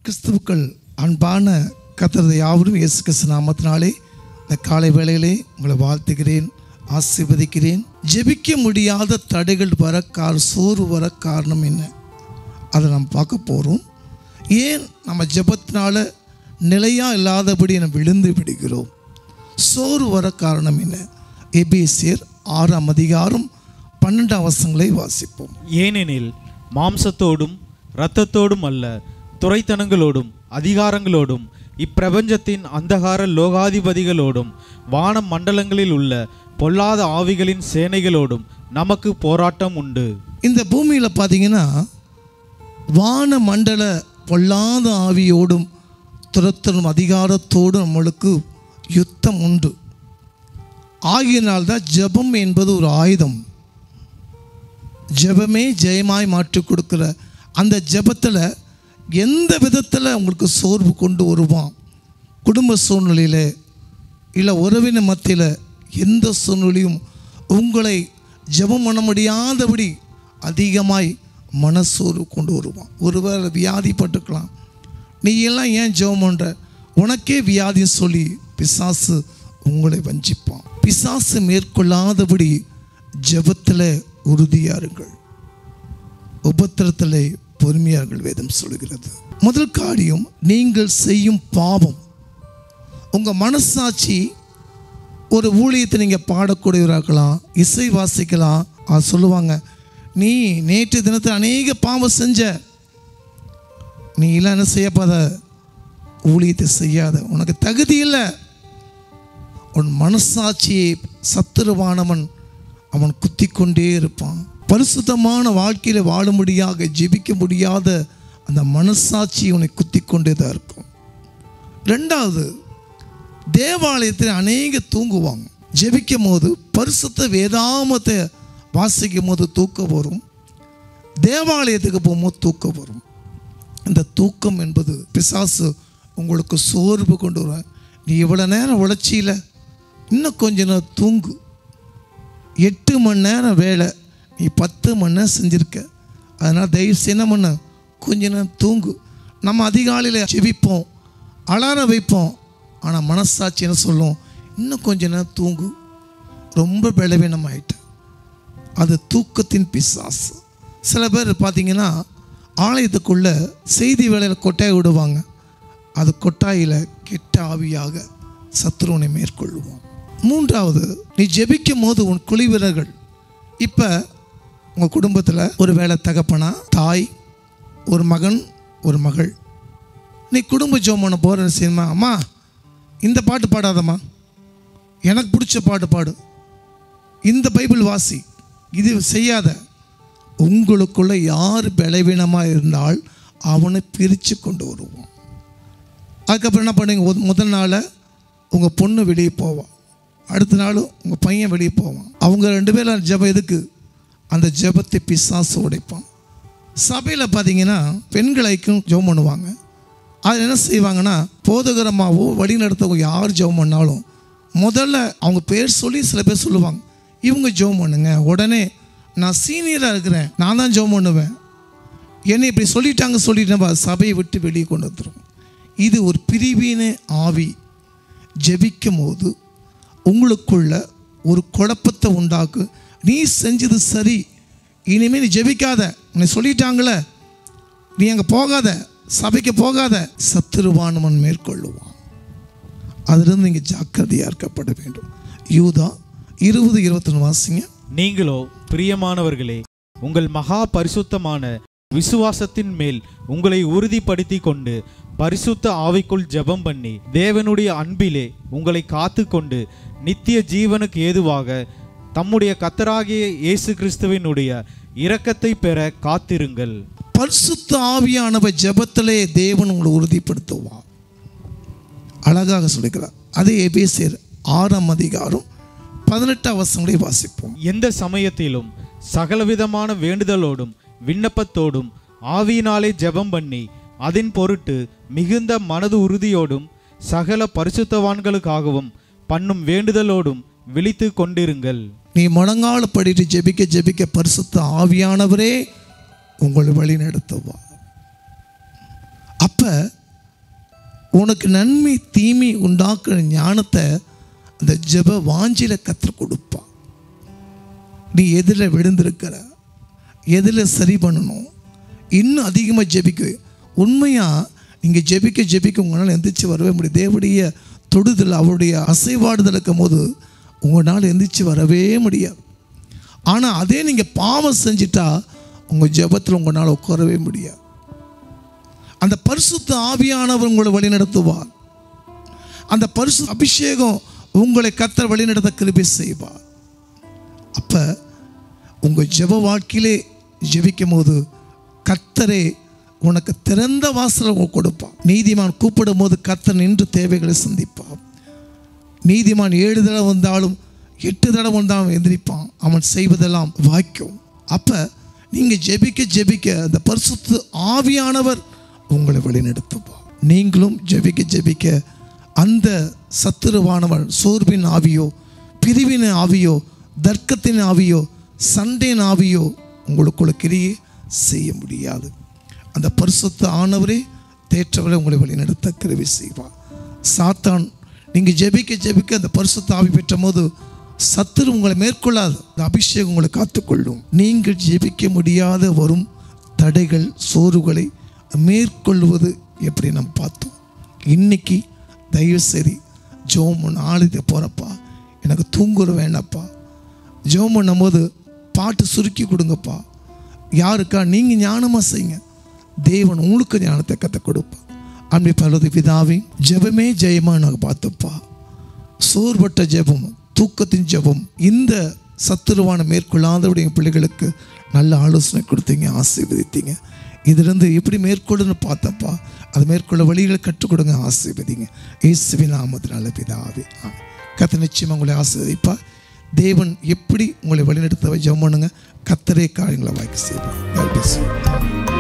கிறிஸ்துவுக்கள் அன்பான கத்தரது யாவரும் இயேசு கிறிஸ்து நாமத்தினாலே இந்த காலை வேளையிலே உங்களை வாழ்த்துகிறேன் ஆசீர்வதிக்கிறேன் ஜெபிக்க முடியாத தடைகள் வர கார் சோறு வர காரணம் என்ன அதை நம்ம பார்க்க போகிறோம் ஏன் நம்ம ஜெபத்தினால நிலையாக இல்லாதபடி நம்ம விழுந்து விடுகிறோம் சோறு வர காரணம் என்ன எபேசியர் ஆறாம் அதிகாரம் பன்னெண்டாம் வசங்களை வாசிப்போம் ஏனெனில் மாம்சத்தோடும் இரத்தத்தோடும் அல்ல துரைத்தனங்களோடும் அதிகாரங்களோடும் இப்பிரபஞ்சத்தின் அந்தகார லோகாதிபதிகளோடும் வான மண்டலங்களில் உள்ள பொல்லாத ஆவிகளின் சேனைகளோடும் நமக்கு போராட்டம் உண்டு இந்த பூமியில் பார்த்தீங்கன்னா வான மண்டல பொல்லாத ஆவியோடும் துரத்தலும் அதிகாரத்தோடும் நம்மளுக்கு யுத்தம் உண்டு ஆகியனால்தான் ஜெபம் என்பது ஒரு ஆயுதம் ஜெபமே ஜெயமாய் மாற்றி கொடுக்குற அந்த ஜெபத்தில் எந்த விதத்தில் உங்களுக்கு சோர்வு கொண்டு வருவான் குடும்ப சூழ்நிலையில் இல்லை உறவின மத்தியில் எந்த சூழ்நிலையும் உங்களை ஜெபம் பண்ண முடியாதபடி அதிகமாய் மனசோர்வு கொண்டு வருவான் ஒருவேளை வியாதிப்பட்டுக்கலாம் நீ எல்லாம் ஏன் ஜெபம் பண்ணுற உனக்கே வியாதின்னு சொல்லி பிசாசு உங்களை வஞ்சிப்பான் பிசாசு மேற்கொள்ளாதபடி ஜெபத்தில் உறுதியாருங்கள் உபத்திரத்தில் பொறுமையார்கள் வேதம் சொல்கிறது முதல் காரியம் நீங்கள் செய்யும் பாவம் உங்கள் மனசாட்சி ஒரு ஊழியத்தை நீங்கள் பாடக்கூடியவராக்கலாம் இசை வாசிக்கலாம் அது சொல்லுவாங்க நீ நேற்று தினத்தில் அநேக பாவம் செஞ்ச நீ இல்லை என்ன செய்யப்பாத ஊழியத்தை செய்யாத உனக்கு தகுதி இல்லை உன் மனசாட்சியை சத்துருவானவன் அவன் குத்தி கொண்டே இருப்பான் பரிசுத்தமான வாழ்க்கையில் வாழும்படியாக ஜெபிக்க முடியாத அந்த மனசாட்சி உன்னை குத்தி கொண்டே தான் இருக்கும் ரெண்டாவது தேவாலயத்தில் அநேக தூங்குவாங்க ஜெபிக்கும் போது பரிசுத்த வேதாமத்தை வாசிக்கும் போது தூக்கம் வரும் தேவாலயத்துக்கு போகும்போது தூக்கம் வரும் இந்த தூக்கம் என்பது பிசாசு உங்களுக்கு சோர்வு கொண்டு வர நீ இவ்வளோ நேரம் உழைச்சியில இன்னும் கொஞ்ச நேரம் தூங்கு எட்டு மணி நேரம் வேலை நீ பத்து மணி நேரம் செஞ்சுருக்க அதனால் தயவு செய்து என்ன பண்ண கொஞ்ச நேரம் தூங்கு நம்ம அதிகாலையில் செபிப்போம் அலாரம் வைப்போம் ஆனால் மனசாட்சி என்ன சொல்லும் இன்னும் கொஞ்ச நேரம் தூங்கு ரொம்ப பலவீனம் ஆயிட்ட அது தூக்கத்தின் பிசாசு சில பேர் பார்த்தீங்கன்னா ஆலயத்துக்குள்ள செய்தி வேலையில் கொட்டாய் விடுவாங்க அது கொட்டாயில் கெட்ட ஆவியாக சத்ருவனை மேற்கொள்ளுவோம் மூன்றாவது நீ ஜெபிக்கும் போது உன் குழிவீரர்கள் இப்போ உங்கள் குடும்பத்தில் ஒரு வேலை தகப்பனா தாய் ஒரு மகன் ஒரு மகள் நீ குடும்ப ஜோம் பண்ண போகிற சினிமா அம்மா இந்த பாட்டு பாடாதம்மா எனக்கு பிடிச்ச பாட்டு பாடு இந்த பைபிள் வாசி இது செய்யாத உங்களுக்குள்ள யார் பலவீனமாக இருந்தால் அவனை பிரித்து கொண்டு வருவோம் அதுக்கப்புறம் என்ன பண்ணுங்க ஒரு- முதல் நாள் உங்கள் பொண்ணு வெளியே போவான் அடுத்த நாள் உங்கள் பையன் வெளியே போவான் அவங்க ரெண்டு பேரும் ஜெபம் எதுக்கு அந்த ஜெபத்தை பிசாசு உடைப்பான் சபையில் பார்த்தீங்கன்னா பெண்கள் ஐக்கியம் ஜெபம் பண்ணுவாங்க அது என்ன செய்வாங்கன்னா போதகரமாகவோ வழி நடத்தவங்க யார் ஜெபம் பண்ணாலும் முதல்ல அவங்க பேர் சொல்லி சில பேர் சொல்லுவாங்க இவங்க ஜெபம் பண்ணுங்க உடனே நான் சீனியராக இருக்கிறேன் நான் தான் ஜெபம் பண்ணுவேன் என்னை இப்படி சொல்லிட்டாங்க சொல்லிட்டேன் சபையை விட்டு வெளியே கொண்டு வந்துடும் இது ஒரு பிரிவின ஆவி ஜெபிக்கும் போது உங்களுக்குள்ள ஒரு குழப்பத்தை உண்டாக்கு நீ செஞ்சது சரி இனிமேல் நீ ஜெபிக்காத உன்னை சொல்லிட்டாங்களே நீ அங்கே போகாத சபைக்கு போகாத சத்துருவானவன் மேற்கொள்ளுவான் அதிலிருந்து நீங்கள் ஜாக்கிரதையாக இருக்கப்பட வேண்டும் யூதா இருபது இருபத்தொன்று வாசிங்க நீங்களோ பிரியமானவர்களே உங்கள் மகா பரிசுத்தமான விசுவாசத்தின் மேல் உங்களை உறுதிப்படுத்தி கொண்டு பரிசுத்த ஆவிக்குள் ஜெபம் பண்ணி தேவனுடைய அன்பிலே உங்களை காத்துக்கொண்டு நித்திய ஜீவனுக்கு ஏதுவாக தம்முடைய கத்தராகிய இயேசு கிறிஸ்துவினுடைய இரக்கத்தை பெற காத்திருங்கள் பரிசுத்த ஆவியானவர் ஜெபத்திலே தேவன் உங்களை உறுதிப்படுத்துவான் அழகாக சொல்லிக்கிறார் அதே எபேசியர் ஆறாம் அதிகாரம் பதினெட்டாம் வசங்களை வாசிப்போம் எந்த சமயத்திலும் சகலவிதமான வேண்டுதலோடும் விண்ணப்பத்தோடும் ஆவியினாலே ஜெபம் பண்ணி அதன் பொருட்டு மிகுந்த மனது உறுதியோடும் சகல பரிசுத்தவான்களுக்காகவும் பண்ணும் வேண்டுதலோடும் விழித்து கொண்டிருங்கள் நீ முழங்கால படிட்டு ஜெபிக்க ஜெபிக்க பரிசுத்த ஆவியானவரே உங்களை வழி நடத்துவார் அப்போ உனக்கு நன்மை தீமை உண்டாக்குற ஞானத்தை அந்த ஜெப வாஞ்சில கற்றுக் கொடுப்பான் நீ எதில் விழுந்திருக்கிற எதில் சரி பண்ணணும் இன்னும் அதிகமாக ஜெபிக்க உண்மையாக நீங்கள் ஜெபிக்க ஜெபிக்க உங்களால் எந்திரிச்சு வரவே முடியும் தேவடைய தொடுதல் அவருடைய அசைவாடுதல் இருக்கும் போது உங்களால் எந்திரிச்சு வரவே முடியாது ஆனால் அதே நீங்கள் பாவம் செஞ்சிட்டா உங்கள் ஜெபத்தில் உங்களால் உட்காரவே முடியாது அந்த பரிசுத்த ஆவியானவர் உங்களை வழிநடத்துவார் அந்த பரிசு அபிஷேகம் உங்களை கத்தர் வழிநடத்த கிருபை செய்வார் அப்போ உங்கள் ஜெப வாழ்க்கையிலே ஜெபிக்கும் போது கத்தரே உனக்கு திறந்த வாசலை உனக்கு கொடுப்பான் நீதிமான் கூப்பிடும் போது கத்தர் நின்று தேவைகளை சந்திப்பான் நீதிமான் ஏழு தடவை வந்தாலும் எட்டு தடவை வந்தாலும் எந்திரிப்பான் அவன் செய்வதெல்லாம் வாய்க்கும் அப்போ நீங்கள் ஜெபிக்க ஜெபிக்க அந்த பரிசுத்த ஆவியானவர் உங்களை வழிநடத்துவார் நீங்களும் ஜெபிக்க ஜெபிக்க அந்த சத்துருவானவன் சோர்வின் ஆவியோ பிரிவின் ஆவியோ தர்க்கத்தின் ஆவியோ சண்டையின் ஆவியோ உங்களுக்குள்ள கிரியே செய்ய முடியாது அந்த பரிசுத்த ஆனவரே தேற்றவரை உங்களை வழிநடத்த கிருவி செய்வார் சாத்தான் நீங்கள் ஜெபிக்க ஜெபிக்க அந்த பரிசுத்த ஆவி பெற்ற போது சத்துரு உங்களை மேற்கொள்ளாது அந்த அபிஷேகம் உங்களை காத்துக்கொள்ளும் நீங்கள் ஜெபிக்க முடியாத வரும் தடைகள் சோர்வுகளை மேற்கொள்வது எப்படி நம்ம பார்த்தோம் இன்னைக்கு தயவு சரி ஜோம் நாளைக்கு போகிறப்பா எனக்கு தூங்குற வேண்டாப்பா ஜோம் பண்ணும்போது பாட்டு சுருக்கி கொடுங்கப்பா யாருக்கா நீங்கள் ஞானமாக செய்யுங்க தேவன் உங்களுக்கு ஞானத்தை கற்றுக் கொடுப்பா அன்பி பலது பிதாவே ஜெபமே ஜெயமா நாங்கள் பார்த்தோப்பா சோர்பட்ட ஜெபம் தூக்கத்தின் ஜெபம் இந்த சத்துருவான மேற்கொள்ளாதவுடைய பிள்ளைகளுக்கு நல்ல ஆலோசனை கொடுத்தீங்க ஆசீர்வதித்தீங்க இதிலிருந்து எப்படி மேற்கொள்ளுன்னு பார்த்தப்பா அது மேற்கொள்ள வழிகளை கற்றுக் கொடுங்க ஆசீர்வதிங்க இயேசுவின் நாமத்தினால பிதாவே ஆமென். கர்த்தர் நிச்சயமாக உங்களை ஆசீர்வதிப்பா தேவன் எப்படி உங்களை வழிநடத்த ஜெபம் பண்ணுங்க கத்தரே காரியங்களை வாய்க்கு செய்வார் God bless you.